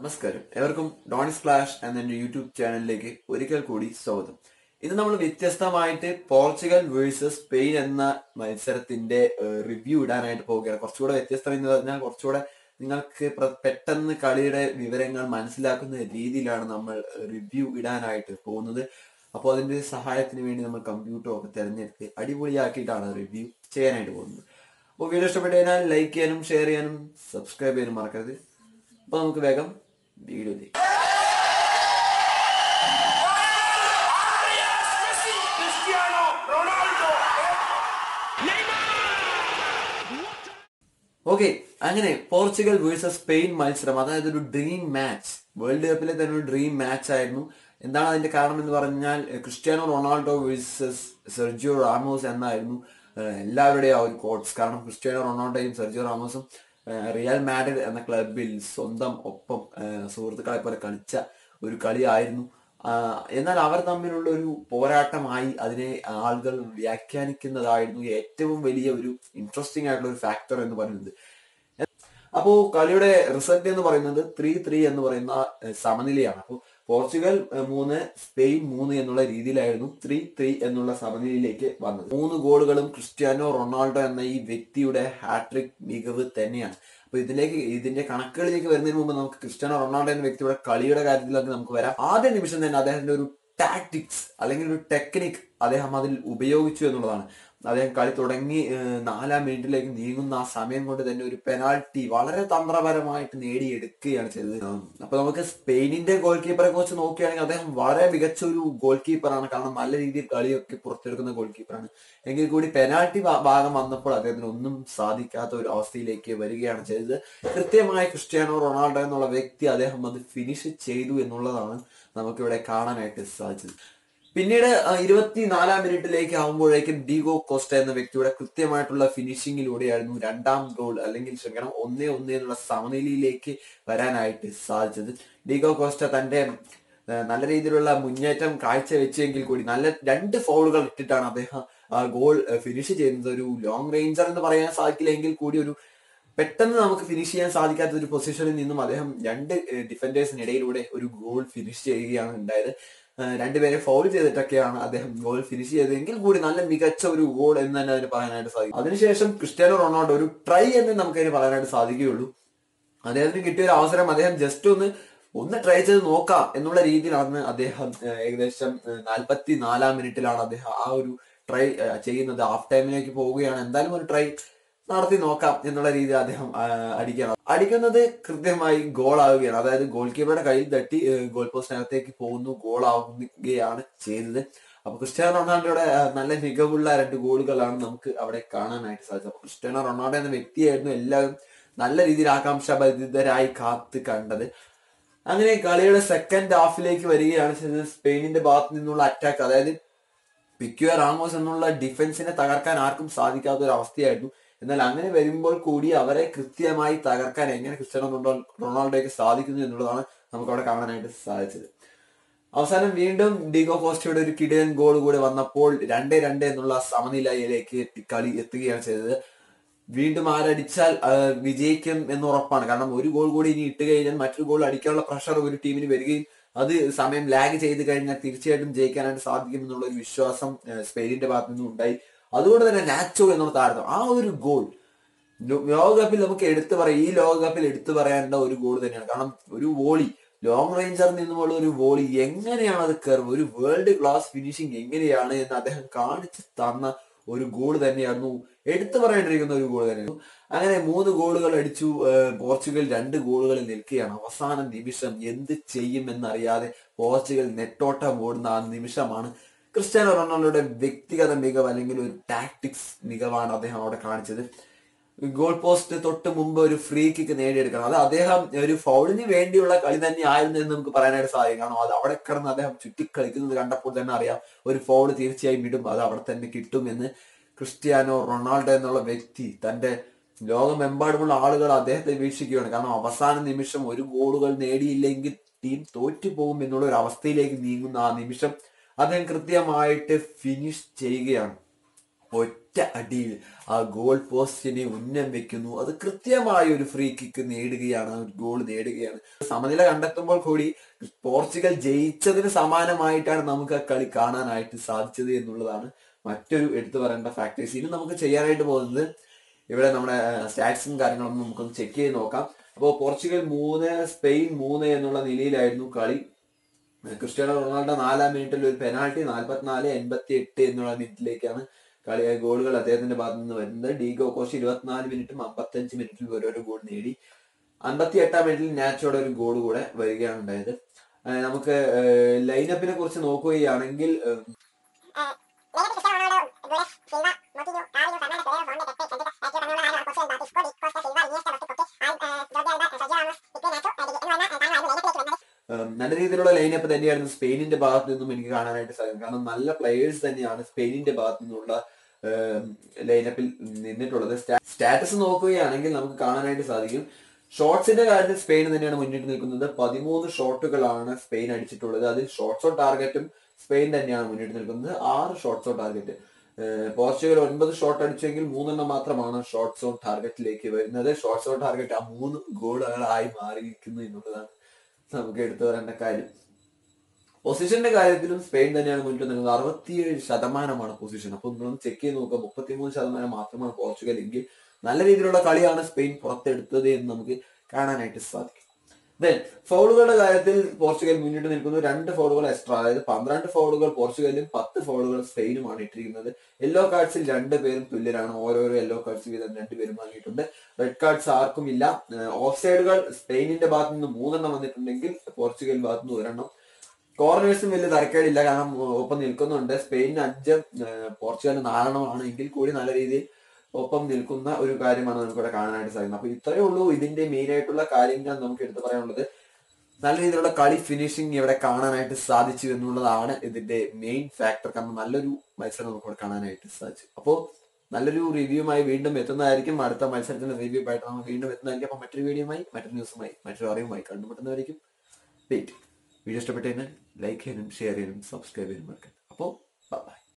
നമസ്കാരം എവർക്കും ഡോണി സ്പ്ലാഷ് എന്ന എന്റെ യൂട്യൂബ് ചാനലിലേക്ക് ഒരിക്കൽ കൂടി സ്വാഗതം ഇന്ന് നമ്മൾ വ്യത്യസ്തമായിട്ട് പോർച്ചുഗൽ വേഴ്സസ് സ്പെയിൻ എന്ന മത്സരത്തിന്റെ റിവ്യൂ ഇടാനായിട്ട് പോവുകയാണ് കുറച്ചുകൂടെ വ്യത്യസ്തം എന്ന് പറഞ്ഞാൽ കുറച്ചുകൂടെ നിങ്ങൾക്ക് പ്ര- പെട്ടെന്ന് കളിയുടെ വിവരങ്ങൾ മനസ്സിലാക്കുന്ന രീതിയിലാണ് നമ്മൾ റിവ്യൂ ഇടാനായിട്ട് പോകുന്നത് അപ്പോൾ അതിന്റെ സഹായത്തിന് വേണ്ടി നമ്മൾ കമ്പ്യൂട്ടർ ഒക്കെ തിരഞ്ഞെടുത്ത് അടിപൊളിയാക്കിയിട്ടാണ് റിവ്യൂ ചെയ്യാനായിട്ട് പോകുന്നത് അപ്പോൾ വീഡിയോ ഇഷ്ടപ്പെട്ടു കഴിഞ്ഞാൽ ലൈക്ക് ചെയ്യാനും ഷെയർ ചെയ്യാനും സബ്സ്ക്രൈബ് ചെയ്യാനും മറക്കരുത് അപ്പൊ നമുക്ക് വേഗം വീഡിയോയിലേക്ക് Arias, Messi, Cristiano, Ronaldo, Neymar. Okay അങ്ങനെ പോർച്ചുഗൽ വേഴ്സസ് സ്പെയിൻ മത്സരം അതായത് ഒരു ഡ്രീം മാച്ച് വേൾഡ് കപ്പിലെ തന്നെ ഒരു ഡ്രീം മാച്ച് ആയിരുന്നു എന്താണ് അതിന്റെ കാരണം എന്ന് പറഞ്ഞാൽ എഹ്, Cristiano Ronaldo versus Sergio Ramos എന്നായിരുന്നു എഹ്, എല്ലാവരുടെയും ആ ഒരു കോട്സ് കാരണം ക്രിസ്ത്യാനോ റൊണാൾഡോയും സെർജിയോ റാമോസും എഹ്, റിയൽ മാഡ്രിഡ് എന്ന ക്ലബിൽ സ്വന്തം ഒപ്പം എഹ്, സുഹൃത്തുക്കളെ പോലെ കളിച്ച ഒരു കളിയായിരുന്നു ആ, എന്നാൽ അവർ തമ്മിലുള്ള ഒരു പോരാട്ടമായി അതിനെ ആളുകൾ വ്യാഖ്യാനിക്കുന്നതായിരുന്നു ഏറ്റവും വലിയ ഒരു ഇൻട്രസ്റ്റിംഗ് ആയിട്ടുള്ള ഒരു ഫാക്ടർ എന്ന് പറയുന്നത് അപ്പോ കളിയുടെ റിസൾട്ട് എന്ന് പറയുന്നത് ത്രീ ത്രീ എന്ന് പറയുന്ന ഏഹ്, സമനിലയാണ് അപ്പോൾ പോർച്ചുഗൽ ഏഹ്, മൂന്ന് സ്പെയിൻ മൂന്ന് എന്നുള്ള രീതിയിലായിരുന്നു ത്രീ ത്രീ എന്നുള്ള സമനിലയിലേക്ക് വന്നത് മൂന്ന് ഗോളുകളും ക്രിസ്ത്യാനോ റൊണാൾഡോ എന്ന ഈ വ്യക്തിയുടെ ഹാട്രിക് മികവ് തന്നെയാണ് അപ്പൊ ഇതിലേക്ക് ഇതിന്റെ കണക്കുകളിലേക്ക് വരുന്നതിന് മുമ്പ് നമുക്ക് ക്രിസ്ത്യാനോ റൊണാൾഡോ എന്ന വ്യക്തിയുടെ കളിയുടെ കാര്യത്തിലേക്ക് നമുക്ക് വരാം ആദ്യ നിമിഷം തന്നെ അദ്ദേഹത്തിന്റെ ഒരു ടാക്ടിക്സ് അല്ലെങ്കിൽ ഒരു ടെക്നിക് അദ്ദേഹം അതിൽ ഉപയോഗിച്ചു എന്നുള്ളതാണ് അദ്ദേഹം കളി തുടങ്ങി ഏഹ്, നാലാം മിനിറ്റിലേക്ക് നീങ്ങുന്ന ആ സമയം കൊണ്ട് തന്നെ ഒരു പെനാൾട്ടി വളരെ തന്ത്രപരമായിട്ട് നേടിയെടുക്കുകയാണ് ചെയ്തത് ഉം, അപ്പൊ നമുക്ക് സ്പെയിനിന്റെ ഗോൾ കീപ്പറെ കുറിച്ച് നോക്കുകയാണെങ്കിൽ അദ്ദേഹം വളരെ മികച്ച ഒരു ഗോൾ കീപ്പറാണ് കാരണം നല്ല രീതിയിൽ കളിയൊക്കെ പുറത്തെടുക്കുന്ന ഗോൾ കീപ്പറാണ് എങ്കിൽ കൂടി പെനാൾട്ടി ഭാഗം വന്നപ്പോൾ അദ്ദേഹത്തിന് ഒന്നും സാധിക്കാത്ത ഒരു അവസ്ഥയിലേക്ക് വരികയാണ് ചെയ്തത് കൃത്യമായി ക്രിസ്ത്യാനോ റൊണാൾഡോ എന്നുള്ള വ്യക്തി അദ്ദേഹം അത് ഫിനിഷ് ചെയ്തു എന്നുള്ളതാണ് നമുക്കിവിടെ കാണാനായിട്ട് സാധിച്ചത് പിന്നീട് ഇരുപത്തിനാലാം മിനിറ്റിലേക്ക് ആകുമ്പോഴേക്കും ഡീഗോ കോസ്റ്റ എന്ന വ്യക്തിയുടെ കൃത്യമായിട്ടുള്ള ഫിനിഷിങ്ങിലൂടെയായിരുന്നു രണ്ടാം ഗോൾ അല്ലെങ്കിൽ ക്ഷമിക്കണം ഒന്നേ ഒന്നേ എന്നുള്ള സമനിലയിലേക്ക് വരാനായിട്ട് സാധിച്ചത് ഡീഗോ കോസ്റ്റ തന്റെ ആ, നല്ല രീതിയിലുള്ള മുന്നേറ്റം കാഴ്ചവെച്ചെങ്കിൽ കൂടി നല്ല രണ്ട് ഫൗളുകൾ ഇട്ടിട്ടാണ് അദ്ദേഹം ആ ഗോൾ ഫിനിഷ് ചെയ്യുന്നത് ഒരു ലോങ് റേഞ്ചർ എന്ന് പറയാൻ സാധിക്കില്ലെങ്കിൽ കൂടി ഒരു പെട്ടെന്ന് നമുക്ക് ഫിനിഷ് ചെയ്യാൻ സാധിക്കാത്ത ഒരു പൊസിഷനിൽ നിന്നും അദ്ദേഹം രണ്ട് ഡിഫൻഡേഴ്സിനിടയിലൂടെ ഒരു ഗോൾ ഫിനിഷ് ചെയ്യുകയാണ് ഉണ്ടായത് ആ, രണ്ടുപേരെ ഫൗൾ ചെയ്തിട്ടൊക്കെയാണ് അദ്ദേഹം ഗോൾ ഫിനിഷ് ചെയ്തതെങ്കിൽ കൂടി നല്ല മികച്ച ഒരു ഗോൾ എന്ന് തന്നെ അതിന് പറയാനായിട്ട് സാധിക്കും അതിനുശേഷം ക്രിസ്ത്യാനോ റൊണാൾഡോ ഒരു ട്രൈ എന്ന് നമുക്ക് അതിന് പറയാനായിട്ട് സാധിക്കുകയുള്ളൂ അദ്ദേഹത്തിന് കിട്ടിയ ഒരു അവസരം അദ്ദേഹം ജസ്റ്റ് ഒന്ന് ഒന്ന് ട്രൈ ചെയ്ത് നോക്കാം എന്നുള്ള രീതിയിലാണ് അദ്ദേഹം ഏഹ്, ഏകദേശം നാൽപ്പത്തി നാലാം മിനിറ്റിലാണ് അദ്ദേഹം ആ ഒരു ട്രൈ ചെയ്യുന്നത് ഹാഫ് ടൈമിലേക്ക് പോവുകയാണ് എന്തായാലും ഒരു ട്രൈ നടത്തി നോക്കാം എന്നുള്ള രീതിയിൽ അദ്ദേഹം ആ, അടിക്കണം അടിക്കുന്നത് കൃത്യമായി ഗോൾ ആവുകയാണ് അതായത് ഗോൾ കീപ്പറുടെ കയ്യിൽ തട്ടി ഏഹ്, ഗോൾ പോസ്റ്റിനകത്തേക്ക് പോകുന്നു ഗോൾ ആവുകയാണ് ചെയ്തത് അപ്പൊ ക്രിസ്ത്യാനോ റൊണാൾഡോയുടെ ആ, നല്ല മികവുള്ള രണ്ട് ഗോളുകളാണ് നമുക്ക് അവിടെ കാണാനായിട്ട് സാധിച്ചത് അപ്പൊ ക്രിസ്ത്യാനോ റൊണാൾഡോ എന്ന വ്യക്തിയായിരുന്നു എല്ലാവരും നല്ല രീതിയിൽ ആകാംക്ഷാഭരിതരായി കാത്ത് കണ്ടത് അങ്ങനെ കളിയുടെ സെക്കൻഡ് ഹാഫിലേക്ക് വരികയാണ് ചെയ്തത് സ്പെയിനിന്റെ ഭാഗത്ത് നിന്നുള്ള അറ്റാക്ക് അതായത് പിക്യുവ റാമോസ് എന്നുള്ള ഡിഫൻസിനെ തകർക്കാൻ ആർക്കും സാധിക്കാത്ത ഒരു അവസ്ഥയായിരുന്നു എന്നാൽ അങ്ങനെ വരുമ്പോൾ കൂടി അവരെ കൃത്യമായി തകർക്കാൻ എങ്ങനെ ക്രിസ്ത്യാനോ റൊണാൾ- റൊണാൾഡോയ്ക്ക് സാധിക്കുന്നു എന്നുള്ളതാണ് നമുക്ക് അവിടെ കാണാനായിട്ട് സാധിച്ചത് അവസാനം വീണ്ടും ഡിഗോ കോസ്റ്റയുടെ ഒരു കിടിലൻ ഗോൾ കൂടി വന്നപ്പോൾ രണ്ട് രണ്ട് എന്നുള്ള സമനിലയിലേക്ക് കളി എത്തുകയാണ് ചെയ്തത് വീണ്ടും ആരടിച്ചാൽ ആ, വിജയിക്കും എന്ന് ഉറപ്പാണ് കാരണം ഒരു ഗോൾ കൂടി ഇനി ഇട്ട് കഴിഞ്ഞാൽ മറ്റൊരു ഗോൾ അടിക്കാനുള്ള പ്രഷർ ഒരു ടീമിന് വരികയും അത് സമയം ലാഗ് ചെയ്ത് കഴിഞ്ഞാൽ തീർച്ചയായിട്ടും ജയിക്കാനായിട്ട് സാധിക്കും എന്നുള്ള ഒരു വിശ്വാസം ആ, സ്പെയിനിന്റെ ഭാഗത്തു നിന്നും ഉണ്ടായി അതുകൊണ്ട് തന്നെ നാച്ചോ എന്നുള്ള താരതം ആ ഒരു ഗോൾ ലോ- ലോകകപ്പിൽ നമുക്ക് എടുത്തു പറയാം ഈ ലോകകപ്പിൽ എടുത്തു പറയാനുള്ള ഒരു ഗോൾ തന്നെയാണ് കാരണം ഒരു വോളി ലോങ് റേഞ്ചറിൽ നിന്നുമുള്ള ഒരു വോളി എങ്ങനെയാണ് അത് കയറുക ഒരു വേൾഡ് ക്ലാസ് ഫിനിഷിംഗ് എങ്ങനെയാണ് എന്ന് അദ്ദേഹം കാണിച്ചു തന്ന ഒരു ഗോൾ തന്നെയായിരുന്നു എടുത്തു പറയേണ്ടിയിരിക്കുന്ന ഒരു ഗോൾ തന്നെയായിരുന്നു അങ്ങനെ മൂന്ന് ഗോളുകൾ അടിച്ചു ഏഹ് പോർച്ചുഗൽ രണ്ട് ഗോളുകളിൽ നിൽക്കുകയാണ് അവസാന നിമിഷം എന്ത് ചെയ്യുമെന്നറിയാതെ പോർച്ചുഗൽ നെട്ടോട്ടം ഓടുന്ന ആ നിമിഷമാണ് ക്രിസ്ത്യാനോ റൊണാൾഡോയുടെ വ്യക്തിഗത മികവ് അല്ലെങ്കിൽ ഒരു ടാക്ടിക്സ് മികവാണ് അദ്ദേഹം അവിടെ കാണിച്ചത് ഗോൾ പോസ്റ്റ് തൊട്ട് മുമ്പ് ഒരു ഫ്രീ കിക്ക് നേടിയെടുക്കണം അത് അദ്ദേഹം ഒരു ഫൗളിന് വേണ്ടിയുള്ള കളി തന്നെ ആയിരുന്നു എന്ന് നമുക്ക് പറയാനായിട്ട് സാധിക്കും കാരണം അത് അവിടെ കിടന്ന് അദ്ദേഹം ചുറ്റി കളിക്കുന്നത് കണ്ടപ്പോൾ തന്നെ അറിയാം ഒരു ഫൗൾ തീർച്ചയായും ഇടും അത് അവിടെ തന്നെ കിട്ടും എന്ന് ക്രിസ്ത്യാനോ റൊണാൾഡോ എന്നുള്ള വ്യക്തി തന്റെ ലോകമെമ്പാടുമുള്ള ആളുകൾ അദ്ദേഹത്തെ വീക്ഷിക്കുകയാണ് കാരണം അവസാന നിമിഷം ഒരു ഗോളുകൾ നേടിയില്ലെങ്കിൽ ടീം തോറ്റു പോകും എന്നുള്ള ഒരു അവസ്ഥയിലേക്ക് നീങ്ങുന്ന ആ നിമിഷം അദ്ദേഹം കൃത്യമായിട്ട് ഫിനിഷ് ചെയ്യുകയാണ് ഒറ്റ അടിയിൽ ആ ഗോൾ പോസ്റ്റിനെ ഉന്നം വെക്കുന്നു അത് കൃത്യമായ ഒരു ഫ്രീ കിക്ക് നേടുകയാണ് ഒരു ഗോൾ നേടുകയാണ് സമനില കണ്ടെത്തുമ്പോൾ കൂടി പോർച്ചുഗൽ ജയിച്ചതിന് സമാനമായിട്ടാണ് നമുക്ക് ആ കളി കാണാനായിട്ട് സാധിച്ചത് എന്നുള്ളതാണ് മറ്റൊരു എടുത്തു പറയേണ്ട ഫാക്ടേഴ്സ് ഇനി നമുക്ക് ചെയ്യാനായിട്ട് പോകുന്നത് ഇവിടെ നമ്മുടെ സ്റ്റാറ്റ്സും കാര്യങ്ങളൊന്നും നമുക്കൊന്ന് ചെക്ക് ചെയ്ത് നോക്കാം അപ്പോൾ പോർച്ചുഗൽ മൂന്ന് സ്പെയിൻ മൂന്ന് എന്നുള്ള നിലയിലായിരുന്നു കളി ക്രിസ്ത്യാനോ റൊണാൾഡോ നാലാം മിനിറ്റിൽ ഒരു പെനാൾട്ടി നാൽപ്പത്തിനാല് എൺപത്തി എട്ട് എന്നുള്ള മിനിറ്റിലേക്കാണ് കളി ഗോളുകൾ അദ്ദേഹത്തിന്റെ ഭാഗത്ത് നിന്ന് വരുന്നത് ഡീഗോ കോഷ് ഇരുപത്തിനാല് മിനിറ്റും അമ്പത്തഞ്ച് മിനിറ്റിൽ ഓരോരോ ഗോൾ നേടി അൻപത്തി എട്ടാം മിനിറ്റിൽ നാച്ചോടെ ഒരു ഗോൾ കൂടെ വരികയാണ് ഉണ്ടായത് ആ, നമുക്ക് ലൈനപ്പിനെ കുറിച്ച് നോക്കുകയാണെങ്കിൽ ഏഹ്, ഉം, നല്ല രീതിയിലുള്ള ലൈനപ്പ് തന്നെയായിരുന്നു സ്പെയിനിന്റെ ഭാഗത്ത് നിന്നും എനിക്ക് കാണാനായിട്ട് സാധിക്കും കാരണം നല്ല പ്ലെയേഴ്സ് തന്നെയാണ് സ്പെയിനിന്റെ ഭാഗത്ത് നിന്നുള്ള ലൈനപ്പിൽ നിന്നിട്ടുള്ളത് സ്റ്റാറ്റസ് നോക്കുകയാണെങ്കിൽ നമുക്ക് കാണാനായിട്ട് സാധിക്കും ഷോട്ട്സിന്റെ കാര്യത്തിൽ സ്പെയിൻ തന്നെയാണ് മുന്നിട്ട് നിൽക്കുന്നത് പതിമൂന്ന് ഷോട്ടുകളാണ് സ്പെയിൻ അടിച്ചിട്ടുള്ളത് അതിൽ ഷോട്ട്സ് ഓൺ ടാർഗറ്റും സ്പെയിൻ തന്നെയാണ് മുന്നിട്ട് നിൽക്കുന്നത് ആറ് ഷോട്ട്സ് ഓൺ ടാർഗറ്റ് പോർച്ചുഗൽ ഒൻപത് ഷോട്ട് അടിച്ചെങ്കിൽ മൂന്നെണ്ണം മാത്രമാണ് ഷോട്ട്സ് ഓൺ ടാർഗറ്റിലേക്ക് വരുന്നത് ഷോട്ട്സ് ഓൺ ടാർഗറ്റ് ആ മൂന്ന് ഗോളുകളായി മാറിയിരിക്കുന്നു എന്നുള്ളതാണ് നമുക്ക് എടുത്തു പറയേണ്ട കാര്യം പൊസിഷന്റെ കാര്യത്തിലും സ്പെയിൻ തന്നെയാണ് മുന്നിട്ട് നിൽക്കുന്നത് അറുപത്തിയേഴ് ശതമാനമാണ് പൊസിഷൻ അപ്പൊ നിങ്ങളൊന്ന് ചെക്ക് ചെയ്ത് നോക്കുക മുപ്പത്തിമൂന്ന് ശതമാനം മാത്രമാണ് പോർച്ചുഗൽ എങ്കിൽ നല്ല രീതിയിലുള്ള കളിയാണ് സ്പെയിൻ പുറത്തെടുത്തത് എന്ന് നമുക്ക് കാണാനായിട്ട് സാധിക്കും ദെൻ ഫൗളുകളുടെ കാര്യത്തിൽ പോർച്ചുഗൽ മുന്നിട്ട് നിൽക്കുന്നു രണ്ട് ഫൗളുകൾ എക്സ്ട്രാ അതായത് പന്ത്രണ്ട് ഫൗളുകൾ പോർച്ചുഗലും പത്ത് ഫൗളുകൾ സ്പെയിനുമാണ് ഇട്ടിരിക്കുന്നത് യെല്ലോ കാർഡ്സിൽ രണ്ട് പേരും തുല്യരാണ് ഓരോരോ യെല്ലോ കാർഡ്സ് വീതം രണ്ടുപേരും വാങ്ങിയിട്ടുണ്ട് റെഡ് കാർഡ്സ് ആർക്കും ഇല്ല ഓഫ് സൈഡുകൾ സ്പെയിനിന്റെ ഭാഗത്ത് നിന്ന് മൂന്നെണ്ണം വന്നിട്ടുണ്ടെങ്കിൽ പോർച്ചുഗൽ ഭാഗത്ത് നിന്ന് ഒരെണ്ണം കോർണേഴ്സും വലിയ തരക്കേടില്ല കാരണം ഏഹ്, ഒപ്പം നിൽക്കുന്നുണ്ട് സ്പെയിനിന് അഞ്ച് ഏഹ്, പോർച്ചുഗലിന് നാലെണ്ണമാണ് എങ്കിൽ കൂടി നല്ല രീതിയിൽ ഒപ്പം നിൽക്കുന്ന ഒരു കാര്യമാണ് നമുക്കിവിടെ കാണാനായിട്ട് സാധിക്കുന്നത് അപ്പൊ ഇത്രയേ ഉള്ളൂ ഇതിന്റെ മെയിൻ ആയിട്ടുള്ള കാര്യങ്ങൾ നമുക്ക് എടുത്തു പറയാനുള്ളത് നല്ല രീതിയിലുള്ള കളി ഫിനിഷിംഗ് ഇവിടെ കാണാനായിട്ട് സാധിച്ചു എന്നുള്ളതാണ് ഇതിന്റെ മെയിൻ ഫാക്ടർ കാരണം നല്ലൊരു മത്സരം നമുക്ക് ഇവിടെ കാണാനായിട്ട് സാധിച്ചു അപ്പോൾ നല്ലൊരു റിവ്യൂമായി വീണ്ടും എത്തുന്നതായിരിക്കും അടുത്ത മത്സരത്തിന്റെ റിവ്യൂ ആയിട്ട് നമ്മൾ വീണ്ടും എത്തുന്നതായിരിക്കും അപ്പൊ മറ്റൊരു വീഡിയോയുമായി മറ്റൊരു ന്യൂസുമായി മറ്റൊരു അറിവുമായി കണ്ടുമുട്ടുന്നതായിരിക്കും വെയിറ്റ് വീഡിയോ ഇഷ്ടപ്പെട്ടു കഴിഞ്ഞാൽ ലൈക്ക് ചെയ്യാനും ഷെയർ ചെയ്യാനും സബ്സ്ക്രൈബ് ചെയ്യാനും മറക്കരുത് അപ്പോൾ ബൈ